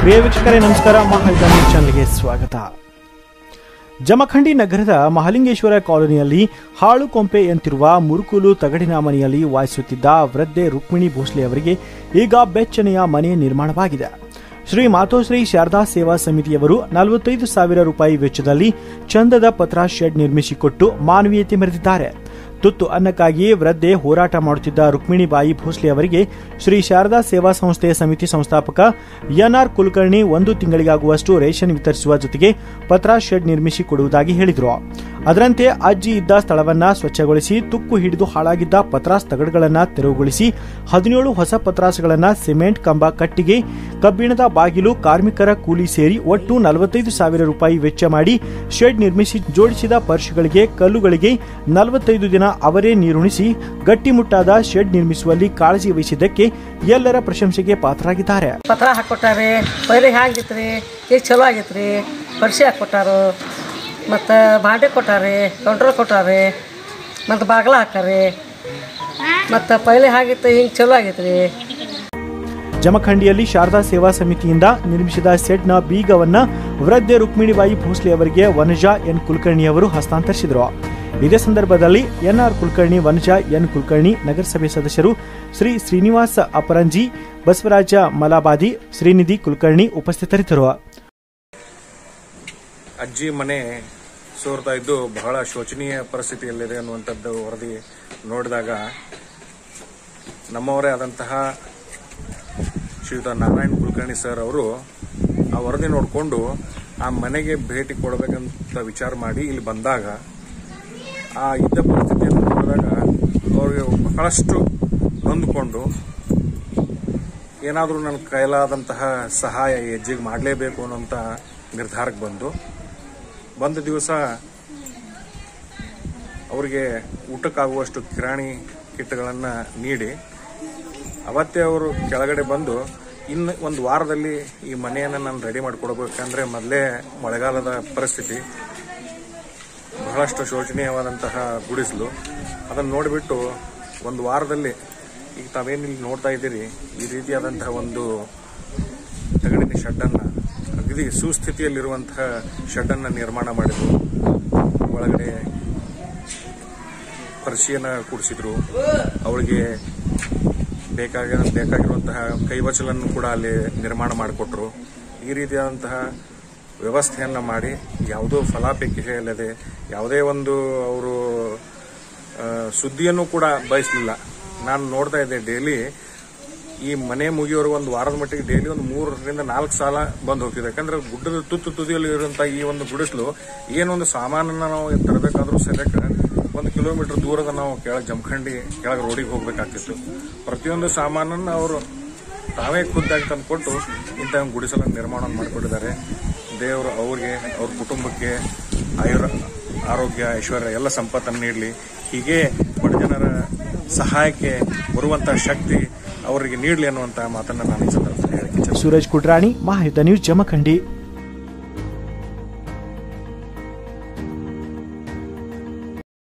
ಪ್ರಿಯ ವೀಕ್ಷಕರೇ ನಮಸ್ಕಾರ ಮಹಾಯುಧ ನ್ಯೂಸ್ ಚಾನಲ್ಗೆ ಸ್ವಾಗತ ಜಮಖಂಡಿ ನಗರದ ಮಹಾಲಿಂಗೇಶ್ವರ ಕಾಲೋನಿಯಲ್ಲಿ ಹಾಳು ಕೊಂಪೆ ಎಂತಿರುವ ಮುರುಕುಲು ತಗಡಿನ ಮನೆಯಲ್ಲಿ ವಾಸಿಸುತ್ತಿದ್ದ ವೃದ್ಧೆ ರುಕ್ಮಿಣಿ ಭೋಸ್ಲೆ ಅವರಿಗೆ ಈಗ ಬೆಚ್ಚನೆಯ ಮನೆ ನಿರ್ಮಾಣವಾಗಿದೆ ಶ್ರೀ ಮಾತೋಶ್ರೀ ಶಾರದಾ ಸೇವಾ ಸಮಿತಿಯವರು ನಲವತ್ತೈದು ಸಾವಿರ ರೂಪಾಯಿ ವೆಚ್ಚದಲ್ಲಿ ಚಂದದ ಪತ್ರ ಶೆಡ್ ನಿರ್ಮಿಸಿಕೊಟ್ಟು ಮಾನವೀಯತೆ ಮೆರೆದಿದ್ದಾರೆ ತುತ್ತು ಅನ್ನಕ್ಕಾಗಿ ವೃದ್ಧೆ ಹೋರಾಟ ಮಾಡುತ್ತಿದ್ದ ರುಕ್ಮಿಣಿಬಾಯಿ ಭೋಸ್ಲೆ ಅವರಿಗೆ ಶ್ರೀ ಶಾರದಾ ಸೇವಾ ಸಂಸ್ಥೆ ಸಮಿತಿ ಸಂಸ್ಥಾಪಕ ಎನ್ಆರ್ ಕುಲಕರ್ಣಿ ಒಂದು ತಿಂಗಳಿಗಾಗುವಷ್ಟು ರೇಷನ್ ವಿತರಿಸುವ ಜೊತೆಗೆ ಪತ್ರ ಶೆಡ್ ನಿರ್ಮಿಸಿ ಕೊಡುವುದಾಗಿ ಹೇಳಿದರು ಅದರಂತೆ ಅಜ್ಜಿ ಇದ್ದ ಸ್ಥಳವನ್ನ ಸ್ವಚ್ಛಗೊಳಿಸಿ ತುಕ್ಕು ಹಿಡಿದು ಹಾಳಾಗಿದ್ದ ಪತ್ರಾಸ್ ತಗಡುಗಳನ್ನು ತೆರವುಗೊಳಿಸಿ ಹದಿನೇಳು ಹೊಸ ಪತ್ರಾಸ್ಗಳನ್ನ ಸಿಮೆಂಟ್ ಕಂಬ ಕಟ್ಟಿಗೆ ಕಬ್ಬಿಣದ ಬಾಗಿಲು ಕಾರ್ಮಿಕರ ಕೂಲಿ ಸೇರಿ ಒಟ್ಟು ನಲವತ್ತೈದು ಸಾವಿರ ರೂಪಾಯಿ ವೆಚ್ಚ ಮಾಡಿ ಶೆಡ್ ನಿರ್ಮಿಸಿ ಜೋಡಿಸಿದ ಪರ್ಶ್ಗಳಿಗೆ ಕಲ್ಲುಗಳಿಗೆ ನಲವತ್ತೈದು ದಿನ ಅವರೇ ನೀರುಣಿಸಿ ಗಟ್ಟಿಮುಟ್ಟಾದ ಶೆಡ್ ನಿರ್ಮಿಸುವಲ್ಲಿ ಕಾಳಜಿ ವಹಿಸಿದ್ದಕ್ಕೆ ಎಲ್ಲರ ಪ್ರಶಂಸೆಗೆ ಪಾತ್ರರಾಗಿದ್ದಾರೆ ಪತ್ರ ಹಾಕ್ಕೊಟ್ಟಾರೆ ಪೈಲೆ ಹ್ಯಾಂಗಿತ್ತು ಈಗ ಚಲೋ ಆಗೈತೆ ರೀ ಪರಿಸಿ ಹಾಕ್ಕೊಟ್ಟಾರು ಮತ್ತು ಬಾಂಡೆ ಕೊಟ್ಟಾರೆ ಕೌಂಟ್ರ್ ಕೊಟ್ಟಾರೆ ಮತ್ತು ಬಾಗ್ಲ ಹಾಕಾರೆ ಮತ್ತು ಪೈಲೆ ಹಾಗಿತ್ತು ಹಿಂಗೆ ಚಲೋ ಆಗೈತೆ ರೀ ಜಮಖಂಡಿಯಲ್ಲಿ ಶಾರದಾ ಸೇವಾ ಸಮಿತಿಯಿಂದ ನಿರ್ಮಿಸಿದ ಸೆಡ್ನ ಬೀಗವನ್ನ ವೃದ್ಧೆ ರುಕ್ಮಿಣಿಬಾಯಿ ಭೋಸ್ಲೆ ಅವರಿಗೆ ವನಜಾ ಎನ್ ಕುಲಕರ್ಣಿ ಅವರು ಹಸ್ತಾಂತರಿಸಿದರು ಇದೇ ಸಂದರ್ಭದಲ್ಲಿ ಎನ್ಆರ್ ಕುಲಕರ್ಣಿ ವನಜಾ ಎನ್ ಕುಲಕರ್ಣಿ ನಗರಸಭೆ ಸದಸ್ಯರು ಶ್ರೀ ಶ್ರೀನಿವಾಸ ಅಪರಂಜಿ ಬಸವರಾಜ ಮಲಾಬಾದಿ ಶ್ರೀನಿಧಿ ಕುಲಕರ್ಣಿ ಉಪಸ್ಥಿತರಿದ್ದರು ಅಜ್ಜಿ ಮನೆ ಸೋರ್ತಾ ಇದ್ದು ಬಹಳ ಶೋಚನೀಯ ಪರಿಸ್ಥಿತಿಯಲ್ಲಿದೆ ಅನ್ನುವಂಥದ್ದು ವರದಿ ನೋಡಿದಾಗ ನಮ್ಮವರೇ ಆದಂತಹ ಶ್ರೀಯುತ ನಾರಾಯಣ್ ಕುಲಕರ್ಣಿ ಸರ್ ಅವರು ಆ ವರದಿ ನೋಡಿಕೊಂಡು ಆ ಮನೆಗೆ ಭೇಟಿ ಕೊಡಬೇಕಂತ ವಿಚಾರ ಮಾಡಿ ಇಲ್ಲಿ ಬಂದಾಗ ಆ ಇದ್ದ ಪರಿಸ್ಥಿತಿಯನ್ನು ನೋಡಿದಾಗ ಅವ್ರಿಗೆ ಬಹಳಷ್ಟು ನೊಂದುಕೊಂಡು ಏನಾದರೂ ನನ್ನ ಕೈಲಾದಂತಹ ಸಹಾಯ ಈ ಹೆಜ್ಜೆಗೆ ಮಾಡಲೇಬೇಕು ಅನ್ನೋಂಥ ನಿರ್ಧಾರಕ್ಕೆ ಬಂದು ಬಂದ ದಿವಸ ಅವರಿಗೆ ಊಟಕ್ಕಾಗುವಷ್ಟು ಕಿರಾಣಿ ಕಿಟ್ಗಳನ್ನು ನೀಡಿ ಅವತ್ತೇ ಅವರು ಕೆಳಗಡೆ ಬಂದು ಇನ್ನು ಒಂದು ವಾರದಲ್ಲಿ ಈ ಮನೆಯನ್ನು ನಾನು ರೆಡಿ ಮಾಡಿಕೊಡ್ಬೇಕಂದ್ರೆ ಮೊದಲೇ ಮಳೆಗಾಲದ ಪರಿಸ್ಥಿತಿ ಬಹಳಷ್ಟು ಶೋಚನೀಯವಾದಂತಹ ಗುಡಿಸಲು ಅದನ್ನು ನೋಡಿಬಿಟ್ಟು ಒಂದು ವಾರದಲ್ಲಿ ಈಗ ತಾವೇನು ಇಲ್ಲಿ ನೋಡ್ತಾ ಇದ್ದೀರಿ ಈ ರೀತಿಯಾದಂತಹ ಒಂದು ತಗಡಿನ ಶೆಡ್ಡನ್ನು ಅಗದಿ ಸುಸ್ಥಿತಿಯಲ್ಲಿರುವಂತಹ ಶೆಡ್ಡನ್ನು ನಿರ್ಮಾಣ ಮಾಡಿದ್ರು ಒಳಗಡೆ ಪರಿಶೀಲನ ಕೂಡಿಸಿದ್ರು ಅವಳಿಗೆ ಬೇಕಾಗ ಬೇಕಾಗಿರುವಂತಹ ಕೈವಚಲನ್ನು ಕೂಡ ಅಲ್ಲಿ ನಿರ್ಮಾಣ ಮಾಡಿಕೊಟ್ರು ಈ ರೀತಿಯಾದಂತಹ ವ್ಯವಸ್ಥೆಯನ್ನು ಮಾಡಿ ಯಾವುದೋ ಫಲಾಪೇಕ್ಷೆ ಇಲ್ಲದೆ ಯಾವುದೇ ಒಂದು ಅವರು ಆ, ಸುದ್ದಿಯನ್ನು ಕೂಡ ಬಯಸಲಿಲ್ಲ ನಾನು ನೋಡ್ತಾ ಇದ್ದೆ ಡೈಲಿ ಈ ಮನೆ ಮುಗಿಯೋರು ಒಂದು ವಾರದ ಮಟ್ಟಿಗೆ ಡೈಲಿ ಒಂದು ಮೂರರಿಂದ ನಾಲ್ಕು ಸಾಲ ಬಂದು ಹೋಗ್ತಿದೆ ಯಾಕಂದ್ರೆ ಗುಡ್ಡದ ತುತ್ತು ತುದಿಯಲ್ಲಿ ಇರುವಂತಹ ಈ ಒಂದು ಗುಡಿಸಲು ಏನೊಂದು ಸಾಮಾನನ್ನ ನಾವು ತರಬೇಕಾದ್ರೂ ಸರಿಯಾಗಿ ಒಂದು ಕಿಲೋಮೀಟರ್ ದೂರದ ನಾವು ಕೆಳಗೆ ಜಮಖಂಡಿ ಕೆಳಗೆ ರೋಡಿಗೆ ಹೋಗ್ಬೇಕಾಗ್ತಿತ್ತು ಪ್ರತಿಯೊಂದು ಸಾಮಾನನ್ನು ಅವರು ತಾವೇ ಖುದ್ದಾಗಿ ತಂದುಕೊಟ್ಟು ಇಂಥ ಒಂದು ಗುಡಿಸಲನ್ನು ನಿರ್ಮಾಣ ಮಾಡಿಕೊಟ್ಟಿದ್ದಾರೆ ದೇವರು ಅವ್ರಿಗೆ ಅವ್ರ ಕುಟುಂಬಕ್ಕೆ ಆಯುರ ಆರೋಗ್ಯ ಐಶ್ವರ್ಯ ಎಲ್ಲ ಸಂಪತ್ತನ್ನು ನೀಡಲಿ ಹೀಗೆ ಬಡ ಜನರ ಸಹಾಯಕ್ಕೆ ಬರುವಂತಹ ಶಕ್ತಿ ಅವರಿಗೆ ನೀಡಲಿ ಅನ್ನುವಂತಹ ಮಾತನ್ನು ನಾನು ಈ ಸಂದರ್ಭದಲ್ಲಿ ಹೇಳಕ್ಕೆ ಇಚ್ಛೆ ಸೂರಜ್ ಕುಡ್ರಾಣಿ ಮಹಾಯುಧ ನ್ಯೂಸ್ ಜಮಖಂಡಿ